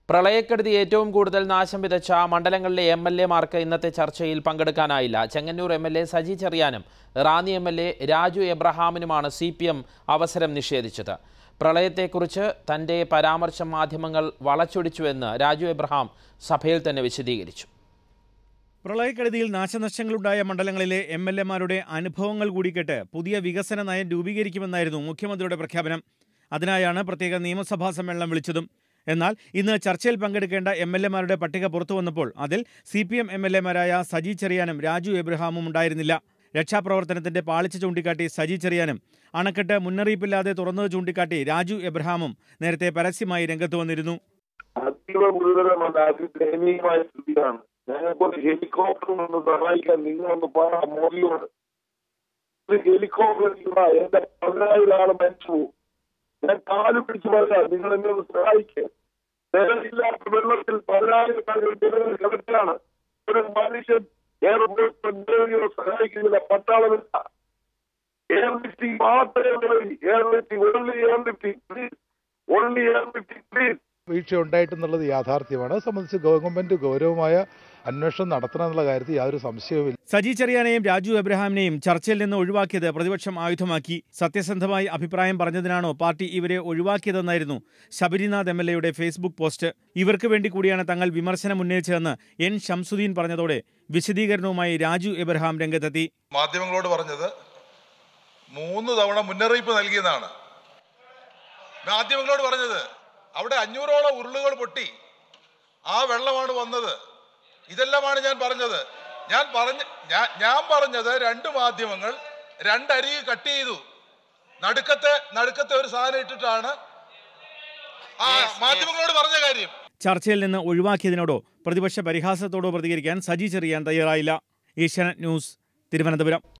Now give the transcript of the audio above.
പ്രളയക്കെടുതി ഏറ്റവും കൂടുതൽ നാശം വിതച്ച മണ്ഡലങ്ങളിലെ എം എൽ എമാർക്ക് ഇന്നത്തെ ചർച്ചയിൽ പങ്കെടുക്കാനായില്ല Chengannur M L A Saji ചെറിയാനും Ranni M L A Raju എബ്രഹാമിനുമാണ് സി പി എം അവസരം നിഷേധിച്ചത് പ്രളയത്തെക്കുറിച്ച് തന്റെ പരാമർശം മാധ്യമങ്ങൾ വളച്ചൊടിച്ചുവെന്ന് രാജു എബ്രഹാം സഭയിൽ തന്നെ വിശദീകരിച്ചു പ്രളയക്കെടുതിയിൽ നാശനഷ്ടങ്ങളുണ്ടായ മണ്ഡലങ്ങളിലെ എം എൽ എമാരുടെ അനുഭവങ്ങൾ കൂടി കേട്ട് പുതിയ വികസന നയം രൂപീകരിക്കുമെന്നായിരുന്നു മുഖ്യമന്ത്രിയുടെ പ്രഖ്യാപനം അതിനായാണ് പ്രത്യേക നിയമസഭാ സമ്മേളനം വിളിച്ചതും എന്നാൽ ഇന്ന് ചർച്ചയിൽ പങ്കെടുക്കേണ്ട എം എൽ എമാരുടെ പട്ടിക പുറത്തു വന്നപ്പോൾ അതിൽ C P M M L എമാരായ സജി ചെറിയാനും രാജു എബ്രഹാമും ഉണ്ടായിരുന്നില്ല രക്ഷാപ്രവർത്തനത്തിന്റെ പാളിച്ച ചൂണ്ടിക്കാട്ടി സജി ചെറിയാനും അണക്കെട്ട് മുന്നറിയിപ്പില്ലാതെ തുറന്നത് ചൂണ്ടിക്കാട്ടി രാജു എബ്രഹാമും നേരത്തെ പരസ്യമായി രംഗത്ത് വന്നിരുന്നു അതീവ ഗുരുതരമല്ല അതിദയനീയമായ സ്ഥിതിയാണ് ഞങ്ങൾക്കൊരു ഹെലികോപ്റ്റർ ഒന്ന് സഹായിക്കാൻ നിങ്ങളൊന്ന് പറ മോദിയോട് ഒരു ഹെലികോപ്റ്റർ ഇല്ല എന്റെ പതിനായിരം ആള് മരിച്ചു പോകും. ഞാൻ കാല് പിടിച്ചു പറയാം നിങ്ങൾ എന്നെ ഒന്ന് സഹായിക്കുക ജലമില്ലാത്ത വെള്ളത്തിൽ പതിനായിരം പേര് ജനങ്ങൾ കിടക്കുകയാണ് ഒരു മനുഷ്യൻ എയർപോർട്ട് നിലവിലോ സഹായിക്കുന്നില്ല പട്ടാളമില്ല എയർ ലിഫ്റ്റിംഗ് മാത്രമേ ഉള്ളൂ air lifting only air lifting please only air lifting please വീഴ്ച ഉണ്ടായിട്ടുള്ളത് യാഥാർത്ഥ്യമാണ് അത് സംബന്ധിച്ച് ഗവൺമെന്റ് ഗൗരവമായ അന്വേഷണം നടത്തണം എന്നുള്ള കാര്യത്തിൽ യാതൊരു സംശയവുമില്ല സജി ചെറിയാനെയും രാജു എബ്രഹാമിനെയും ചർച്ചയിൽ നിന്ന് ഒഴിവാക്കിയത് പ്രതിപക്ഷം ആയുധമാക്കി സത്യസന്ധമായി അഭിപ്രായം പറഞ്ഞതിനാണോ പാർട്ടി ഇവരെ ഒഴിവാക്കിയതെന്നായിരുന്നു ശബരിനാഥ് എം എൽ എയുടെ ഫേസ്ബുക്ക് പോസ്റ്റ് ഇവർക്ക് വേണ്ടി കൂടിയാണ് തങ്ങൾ വിമർശനം ഉന്നയിച്ചതെന്ന് എൻ ഷംസുദ്ദീൻ പറഞ്ഞതോടെ വിശദീകരണവുമായി രാജു എബ്രഹാം രംഗത്തെത്തി മാധ്യമങ്ങളോട് പറഞ്ഞത് മൂന്ന് തവണ മുന്നറിയിപ്പ് നൽകിയതാണ് മാധ്യമങ്ങളോട് പറഞ്ഞത് അവിടെ അഞ്ഞൂറോളം ഉരുളുകൾ പൊട്ടി ആ വെള്ളമാണ് വന്നത് ഇതെല്ലാമാണ് ഞാൻ പറഞ്ഞത് ഞാൻ പറഞ്ഞ ഞാൻ- ഞാൻ പറഞ്ഞത് രണ്ട് മാധ്യമങ്ങൾ രണ്ടരി കട്ട് ചെയ്തു നടുക്കത്തെ നടുക്കത്തെ ഒരു സാധനം ഇട്ടിട്ടാണ് ആ മാധ്യമങ്ങളോട് പറഞ്ഞ കാര്യം ചർച്ചയിൽ നിന്ന് ഒഴിവാക്കിയതിനോടോ പ്രതിപക്ഷ പരിഹാസത്തോടോ പ്രതികരിക്കാൻ സജി ചെറിയാൻ തയ്യാറായില്ല ഏഷ്യാനെറ്റ് ന്യൂസ് തിരുവനന്തപുരം